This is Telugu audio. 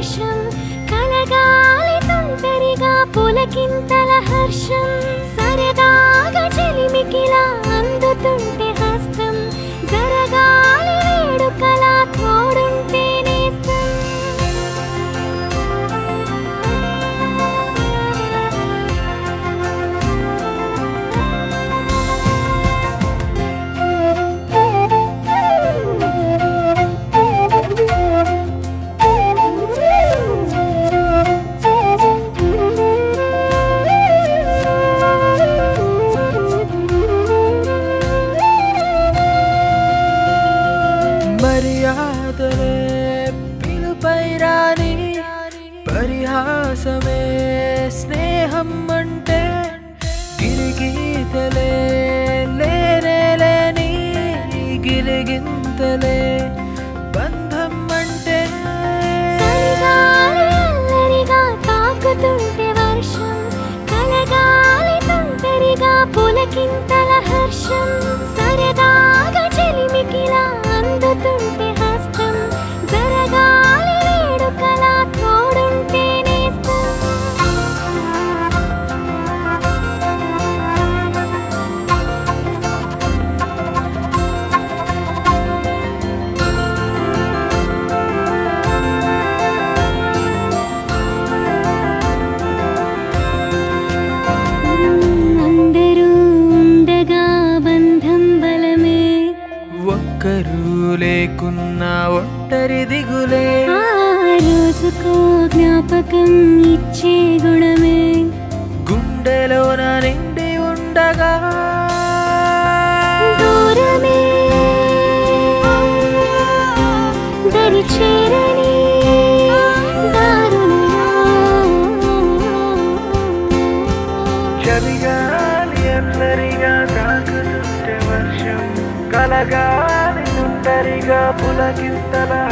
వర్షం కలగాలి తుంటరిగా పులకింతల హర్షం సరదాగా చెలిమికిలా అందుతుంటే హస్తం జరగాలి వేడుకలా తోడుంటే నేస్తం మర్యాదలే పిలుపై రాని పరిహాసమే స్నేహం అంటే గిరిగీతలే లేనే లేని గిలిగింతలే బంధం అంటే చలిగాలి అల్లరిగా తాకుతుంటే వర్షం కలగాలి తుంటరిగా పులకింతల హర్షం సరదాగా చెలిమికిలా అందుతుంటే హస్తం జరగాలి వేడుకలా తోడుంటే నేస్తం అందరూ ఉండగా బంధం బలమే ఒక్కరు లేకున్నా ఒంటరి దిగులే ఆ రోజుకో జ్ఞాపకం ఇచ్చే గుణమే గుండెలోన నిండి ఉండగా దూరమే దరి చేరని చలిగాలి అందరిగా తాకుతుంటే వర్షం కలగాలి సుందరిగా పులకింతల